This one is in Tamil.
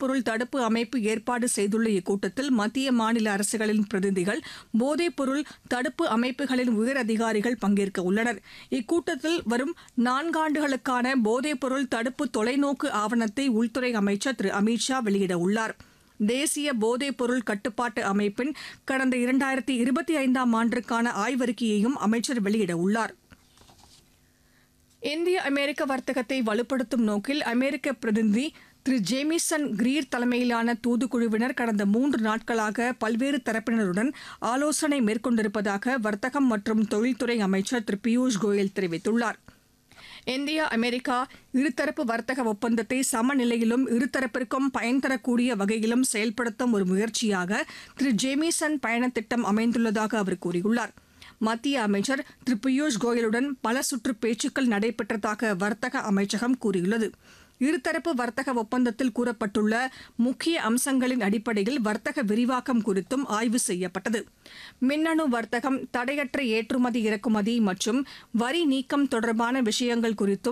போதைப்பொருள் தடுப்பு அமைப்பு ஏற்பாடு செய்துள்ள இக்கூட்டத்தில் மத்திய மாநில அரசுகளின் பிரதிநிதிகள் போதைப்பொருள் தடுப்பு அமைப்புகளின் உயர் அதிகாரிகள் பங்கேற்க உள்ளனர் இக்கூட்டத்தில் வரும் நான்காண்டுகளுக்கான போதைப்பொருள் தடுப்பு தொலைநோக்கு ஆவணத்தை உள்துறை அமைச்சர் திரு அமித்ஷா வெளியிட உள்ளார் தேசிய போதைப் பொருள் கட்டுப்பாட்டு அமைப்பின் கடந்த இரண்டாயிரத்தி இருபத்தி ஐந்தாம் ஆண்டிற்கான ஆய்வறிக்கையையும் அமைச்சர் வெளியிட உள்ளார் இந்திய அமெரிக்க வர்த்தகத்தை வலுப்படுத்தும் நோக்கில் அமெரிக்க பிரதிநிதி திரு ஜேமிசன் கிரீர் தலைமையிலான தூதுக்குழுவினர் கடந்த மூன்று நாட்களாக பல்வேறு தரப்பினருடன் ஆலோசனை மேற்கொண்டிருப்பதாக வர்த்தகம் மற்றும் தொழில்துறை அமைச்சர் திரு பியூஷ் கோயல் தெரிவித்துள்ளார் இந்தியா அமெரிக்கா இருதரப்பு வர்த்தக ஒப்பந்தத்தை சமநிலையிலும் இருதரப்பிற்கும் பயன் தரக்கூடிய வகையிலும் செயல்படுத்தும் ஒரு முயற்சியாக திரு ஜேமிசன் பயணத் திட்டம் அமைந்துள்ளதாக அவர் கூறியுள்ளார் மத்திய அமைச்சர் திரு பியூஷ் கோயலுடன் பல சுற்று பேச்சுக்கள் நடைபெற்றதாக வர்த்தக அமைச்சகம் கூறியுள்ளது இருதரப்பு வர்த்தக ஒப்பந்தத்தில் கூறப்பட்டுள்ள முக்கிய அம்சங்களின் அடிப்படையில் வர்த்தக விரிவாக்கம் குறித்தும் ஆய்வு செய்யப்பட்டது மின்னணு வர்த்தகம் தடையற்ற ஏற்றுமதி இறக்குமதி மற்றும் வரி நீக்கம் தொடர்பான விஷயங்கள் குறித்தும்